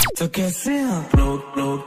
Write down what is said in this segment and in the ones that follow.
तो कैसे आप लोग लोग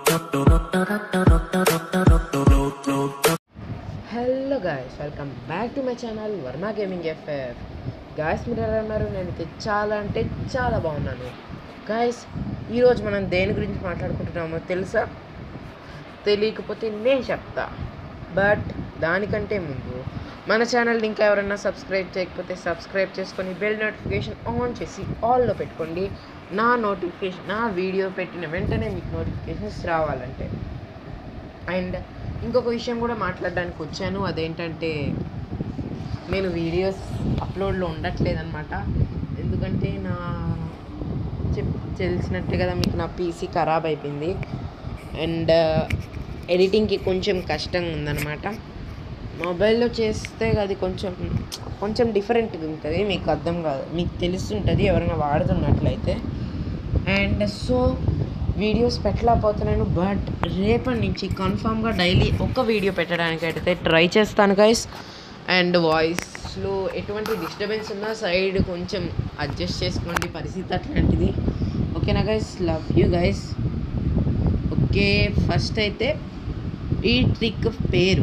hello guys welcome back to my channel Varma gaming FF guys మీరు ఎలా ఉన్నారు నేనైతే చాలా అంటే చాలా బాగున్నాను గాయస్ ఈరోజు మనం దేని గురించి మాట్లాడుకుంటున్నామో తెలుసా తెలియకపోతే నేను చెప్తా బట్ దానికంటే ముందు మన ఛానల్ని ఇంకా ఎవరైనా సబ్స్క్రైబ్ చేయకపోతే సబ్స్క్రైబ్ చేసుకొని బెల్ నోటిఫికేషన్ ఆన్ చేసి ఆల్లో పెట్టుకోండి నా నోటిఫికేషన్ నా వీడియో పెట్టిన వెంటనే మీకు నోటిఫికేషన్స్ రావాలంటే అండ్ ఇంకొక విషయం కూడా మాట్లాడడానికి వచ్చాను అదేంటంటే నేను వీడియోస్ అప్లోడ్లో ఉండట్లేదన్నమాట ఎందుకంటే నా చెప్ తెలిసినట్టే కదా మీకు నా పీసీ ఖరాబ్ అయిపోయింది అండ్ ఎడిటింగ్కి కొంచెం కష్టంగా ఉందన్నమాట మొబైల్లో చేస్తే అది కొంచెం కొంచెం డిఫరెంట్గా ఉంటుంది మీకు అర్థం కాదు మీకు తెలుస్తుంటుంది ఎవరైనా వాడుతున్నట్లయితే అండ్ సో వీడియోస్ పెట్టలేకపోతున్నాను బట్ రేపటి నుంచి కన్ఫామ్గా డైలీ ఒక వీడియో పెట్టడానికి అయితే ట్రై చేస్తాను గైస్ అండ్ వాయిస్లో ఎటువంటి డిస్టర్బెన్స్ ఉన్నా సైడ్ కొంచెం అడ్జస్ట్ చేసుకోండి పరిస్థితి అట్లాంటిది ఓకేనా guys love you guys okay first అయితే ఈ ట్రిక్ పేరు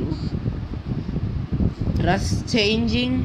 డ్రెస్ చేంజింగ్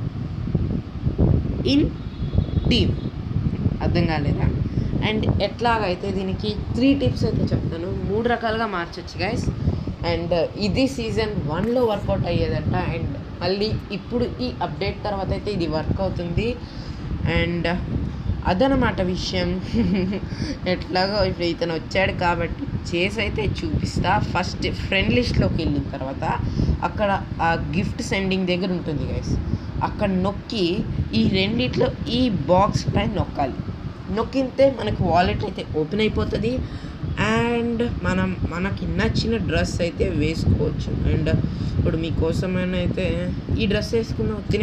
ఇన్ టీమ్ అర్థం కాలేదా అండ్ ఎట్లాగైతే దీనికి త్రీ టిప్స్ అయితే చెప్తాను మూడు రకాలుగా మార్చొచ్చు గైస్ అండ్ ఇది సీజన్ వన్లో వర్కౌట్ అయ్యేదంట అండ్ మళ్ళీ ఇప్పుడు ఈ అప్డేట్ తర్వాత అయితే ఇది వర్క్ అవుతుంది అండ్ అదనమాట విషయం ఎట్లాగో ఇప్పుడు ఇతను వచ్చాడు కాబట్టి చేసి అయితే చూపిస్తా ఫస్ట్ ఫ్రెండ్ లిస్ట్లోకి వెళ్ళిన తర్వాత అక్కడ ఆ గిఫ్ట్ సెండింగ్ దగ్గర ఉంటుంది గైస్ అక్కడ నొక్కి ఈ రెండిట్లో ఈ బాక్స్ పైన నొక్కాలి నొక్కితే మనకు వాలెట్ అయితే ఓపెన్ అయిపోతుంది అండ్ మనం మనకి నచ్చిన డ్రెస్ అయితే వేసుకోవచ్చు అండ్ ఇప్పుడు మీకోసమైనా అయితే ఈ డ్రెస్ వేసుకుందాం తినే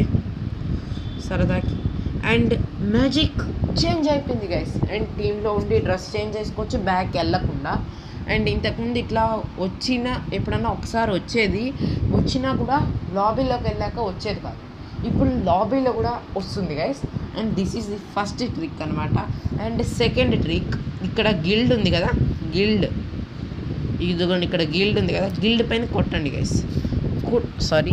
సరదాకి అండ్ మ్యాజిక్ చేంజ్ అయిపోయింది గైస్ అండ్ టీంలో ఉండి డ్రెస్ చేంజ్ చేసుకోవచ్చు బ్యాక్ వెళ్ళకుండా అండ్ ఇంతకుముందు ఇట్లా వచ్చిన ఎప్పుడన్నా ఒకసారి వచ్చేది వచ్చినా కూడా లాబీలోకి వెళ్ళాక వచ్చేది కాదు ఇప్పుడు లాబీలో కూడా వస్తుంది guys and this is the first trick అనమాట అండ్ సెకండ్ ట్రిక్ ఇక్కడ గిల్డ్ ఉంది కదా గిల్డ్ ఇదిగోండి ఇక్కడ గిల్డ్ ఉంది కదా గిల్డ్ పైన కొట్టండి గైస్ సారీ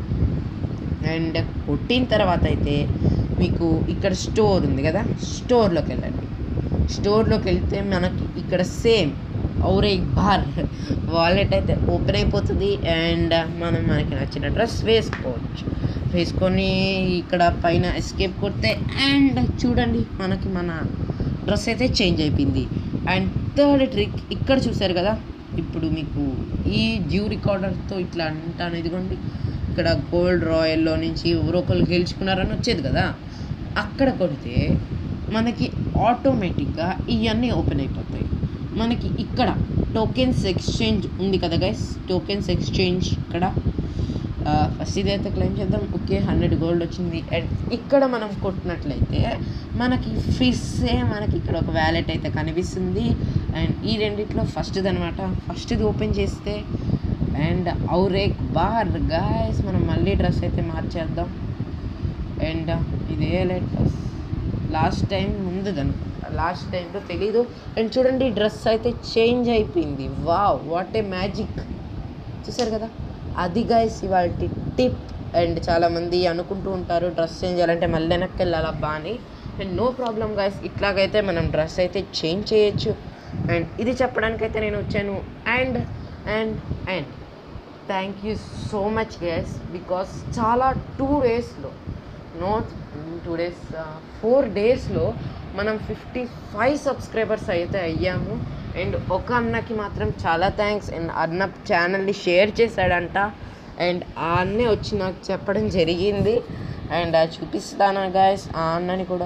అండ్ కొట్టిన తర్వాత అయితే మీకు ఇక్కడ స్టోర్ ఉంది కదా స్టోర్లోకి వెళ్ళండి స్టోర్లోకి వెళ్తే మనకి ఇక్కడ సేమ్ ఔరే బార్ వాలెట్ అయితే ఓపెన్ అయిపోతుంది అండ్ మనం మనకి నచ్చిన డ్రెస్ వేసుకోవచ్చు వేసుకొని ఇక్కడ పైన ఎస్కేప్ కొడితే అండ్ చూడండి మనకి మన డ్రెస్ అయితే చేంజ్ అయిపోయింది అండ్ థర్డ్ ట్రిక్ ఇక్కడ చూసారు కదా ఇప్పుడు మీకు ఈ జ్యూ రికార్డర్తో ఇట్లా అంటాను ఇదిగోండి ఇక్కడ గోల్డ్ రాయల్లో నుంచి ఎవరో ఒకరు గెలుచుకున్నారని వచ్చేది కదా అక్కడ కొడితే మనకి ఆటోమేటిక్గా ఇవన్నీ ఓపెన్ అయిపోతాయి మనకి ఇక్కడ టోకెన్స్ ఎక్స్చేంజ్ ఉంది కదా గైస్ టోకెన్స్ ఎక్స్చేంజ్ ఇక్కడ ఫస్ట్ ఇదైతే క్లెయిమ్ చేద్దాం ఓకే హండ్రెడ్ గోల్డ్ వచ్చింది అండ్ ఇక్కడ మనం కొట్టినట్లయితే మనకి ఫిస్సే మనకి ఇక్కడ ఒక వ్యాలెట్ అయితే కనిపిస్తుంది అండ్ ఈ రెండిట్లో ఫస్ట్ది అనమాట ఫస్ట్ది ఓపెన్ చేస్తే అండ్ ఔరేక్ బార్ గాయస్ మనం మళ్ళీ డ్రెస్ అయితే మార్చేద్దాం అండ్ ఇదే డ్రెస్ లాస్ట్ టైం ముందుది అనుకుంటా లాస్ట్ టైంలో తెలీదు అండ్ చూడండి డ్రెస్ అయితే చేంజ్ అయిపోయింది వా వాట్ ఏ మ్యాజిక్ చూసారు కదా అది గాయస్ ఇవాళ టిప్ అండ్ చాలామంది అనుకుంటూ ఉంటారు డ్రెస్ చేంజ్ చేయాలంటే మళ్ళీ వెనక్కి వెళ్ళాలి అబ్బా అని అండ్ నో ప్రాబ్లం గాయస్ ఇట్లాగైతే మనం డ్రెస్ అయితే చేంజ్ చేయొచ్చు అండ్ ఇది చెప్పడానికైతే నేను వచ్చాను and and and thank you so much guys because చాలా టూ డేస్లో నోట్ టూ డేస్ ఫోర్ డేస్లో మనం ఫిఫ్టీ ఫైవ్ సబ్స్క్రైబర్స్ అయితే అయ్యాము అండ్ ఒక అన్నకి మాత్రం చాలా థ్యాంక్స్ అండ్ అన్న ఛానల్ని షేర్ చేశాడంట అండ్ ఆ అన్నే వచ్చి నాకు చెప్పడం జరిగింది అండ్ చూపిస్తాను గాయస్ ఆ అన్నని కూడా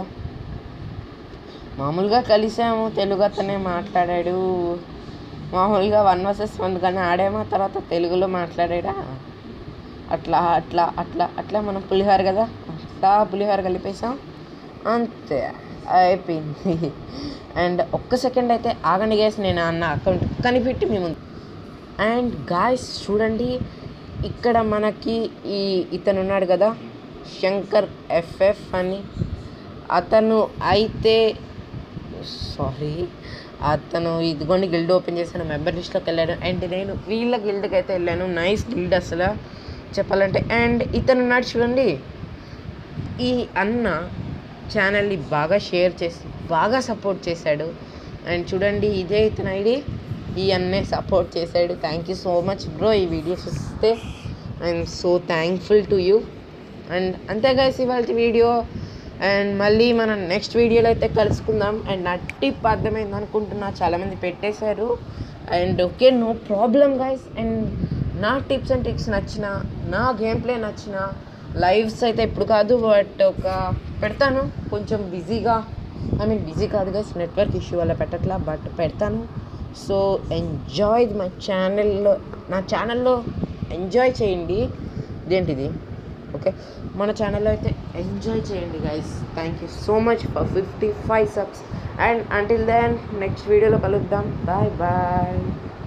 మామూలుగా కలిసాము తెలుగు అతనే మాట్లాడాడు మామూలుగా వన్ వర్సెస్ వన్ కానీ ఆడేమో తర్వాత తెలుగులో మాట్లాడాడా అట్లా అట్లా అట్లా అట్లా మనం పులిహోర కదా అట్లా పులిహోర కలిపేసాం అంతే అయిపోయింది అండ్ ఒక్క సెకండ్ అయితే ఆగండి గ్యాస్ నేను అన్న అకౌంట్ కనిపెట్టి మేము అండ్ గాయస్ చూడండి ఇక్కడ మనకి ఈ ఇతను ఉన్నాడు కదా శంకర్ ఎఫ్ఎఫ్ అని అతను అయితే సారీ అతను ఇదిగోండి గిల్డ్ ఓపెన్ చేశాను మెంబర్ లిస్ట్లోకి వెళ్ళాను అండ్ నేను వీళ్ళ గిల్డ్కి అయితే వెళ్ళాను నైస్ గిల్డ్ అసలు చెప్పాలంటే అండ్ ఇతను ఉన్నాడు చూడండి ఈ అన్న ఛానల్ని బాగా షేర్ చేసి బాగా సపోర్ట్ చేశాడు అండ్ చూడండి ఇదే ఇతని ఐడి ఈ అన్నే సపోర్ట్ చేశాడు thank you so much bro ఈ వీడియో చూస్తే I'm so thankful to you and అంతే గైస్ ఇవాళ వీడియో అండ్ మళ్ళీ మనం నెక్స్ట్ వీడియోలో అయితే కలుసుకుందాం అండ్ నా టిప్ అర్థమైంది అనుకుంటున్నా చాలామంది పెట్టేశారు and okay no problem guys and నా టిప్స్ అండ్ ట్రిక్స్ నచ్చిన నా గేమ్ ప్లే నచ్చిన లైవ్స్ అయితే ఇప్పుడు కాదు బట్ ఒక పెడతాను కొంచెం బిజీగా ఐ మీన్ బిజీ కాదు గైస్ నెట్వర్క్ ఇష్యూ వల్ల పెట్టట్లా బట్ పెడతాను సో ఎంజాయ్ మై ఛానల్లో నా ఛానల్లో ఎంజాయ్ చేయండి ఇదేంటిది ఓకే మన ఛానల్లో అయితే ఎంజాయ్ చేయండి guys thank you so much for fifty five subs and until then next వీడియోలో కలుద్దాం బాయ్ బాయ్